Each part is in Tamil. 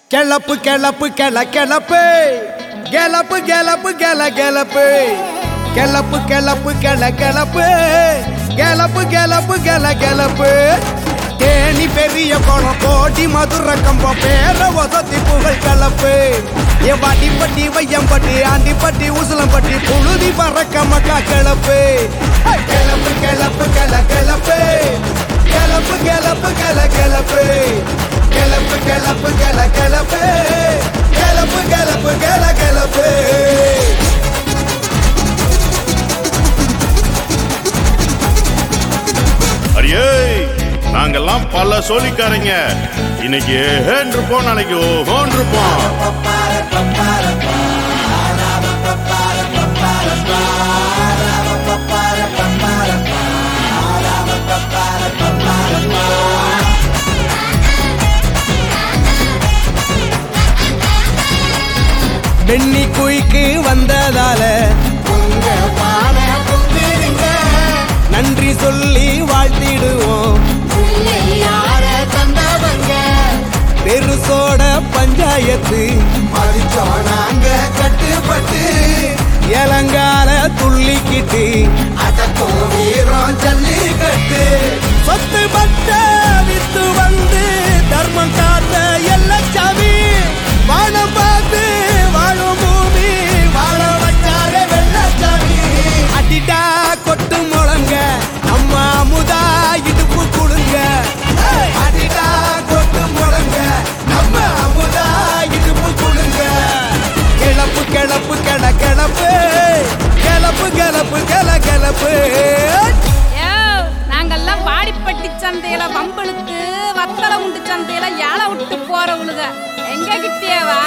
கிளப்பு கிளப்பு கிள கிளப்பு கிளப்பு கிளப்பு கிள கிளப்பு கிளப்பு கிளப்பு கிள கிளப்பு கிளப்பு கிளப்பு கிள கிளப்பு தேனி பெரிய குளம் கோடி மதுர கம்பம் பேர வசதி புகழ் கலப்பு ஏ வாடிப்பட்டி வையம்பட்டி ஆண்டிப்பட்டி உசலம்பட்டி புழுதி பறக்க மக்கா கிளப்பு கிளப்பு கிளப்பு கிள கிளப்பு கிளப்பு கிளப்பு கிள கிளப்பு கிளப்பு கிளப்பு கிள கிளப்பு கிளப்பு கிளப்பு கிள கிளப்பு அரியே நாங்கெல்லாம் பல சோழிக்காரங்க இன்னைக்கு ஏஹேன் இருப்போம் நாளைக்கு ஓஹோன் இருப்போம் வெண்ணி குயிக்கு வந்ததால உங்க பாட புத்திருங்க. நன்றி சொல்லி வாழ்த்திடுவோம் பெருசோட பஞ்சாயத்து மதிச்சோம் நாங்க கட்டுப்பட்டு இளங்கால துள்ளிக்கிட்டு அதக்கும் வீரம் ஜல்லிக்கட்டு சொத்து பட்ட வித்து வந்து தர்மம் காத்த எல்லச்சாமி வானம் பார்த்து வாழும் பூமி வாழ வச்சார வெள்ளச்சாமி அடிடா கொட்டு முழங்க நம்ம அமுதா இடுப்பு கொடுங்க அடிடா கொட்டு முழங்க நம்ம அமுதா இடுப்பு கொடுங்க கிளப்பு கிளப்பு கிள கிளப்பு கிளப்பு கிளப்பு கிள கிளப்பு யோ, நாங்கெல்லாம் வாடிப்பட்டி சந்தையில வம்பளுக்கு வத்தலை உண்டு சந்தையில ஏழை விட்டு போறவளுக எங்க கிட்டேவா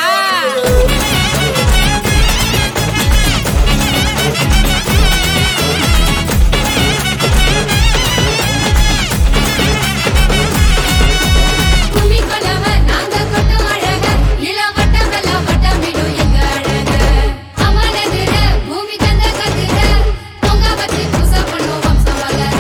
கும்மி கொள்ளவ நாங்க கொட்டும் அழக இளவட்டமெல்லாம் வட்டமிடும் எங்க அழக அவனெதிர பூமி தந்த கதிர பொங்க வச்சு பூச பண்ணும் வம்சம் வளர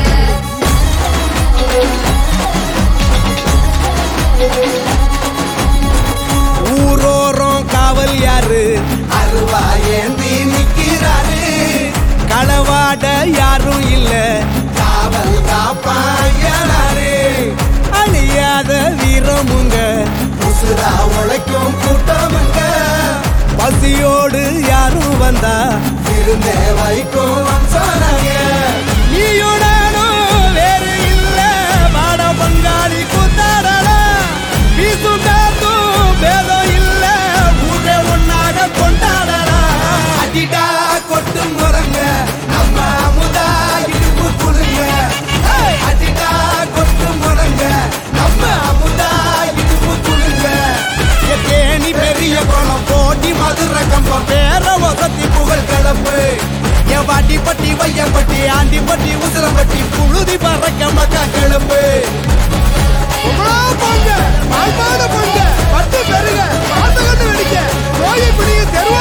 ஊரோரம் காவல் யாரு அருவா ஏந்தி நிக்கிறாரு களவாட யாரும் இல்ல காவல் காப்பாயனாரு அழியாத வீரமுங்க உசுரா உழைக்கும் கூட்டமுங்க பசியோடு யாரும் வந்தா இருந்தே வைக்கும் வம்சனாங்க நீயும் நானும் வேறு இல்ல வாட பங்காளி கூத்தாடலாம் வீசும் காத்தும் பேதம் இல்ல ஊரே ஒன்னாக கொண்டாடலாம் அடிடா கொட்டு முறங்க நம்ம அமுதா இடுப்பு குழுங்க ஏய், அடிடா கொட்டு முறங்க நம்ம அமுதா இடுப்பு குழுங்க ஏ தேனி பெரிய குளம் போட்டி மதுர கம்பம் பேர வசதி புகழ் கலப்பு என் வாட்டிப்பட்டி வையம்பட்டி ஆண்டிப்பட்டி உசிலம்பட்டி புழுதி பறக்க மக்கா கிளப்பு போங்க பால்பாடு போங்க பட்டு பெருக பாத்து கண்டு வெடிக்க நோயை பிடிங்க தெரு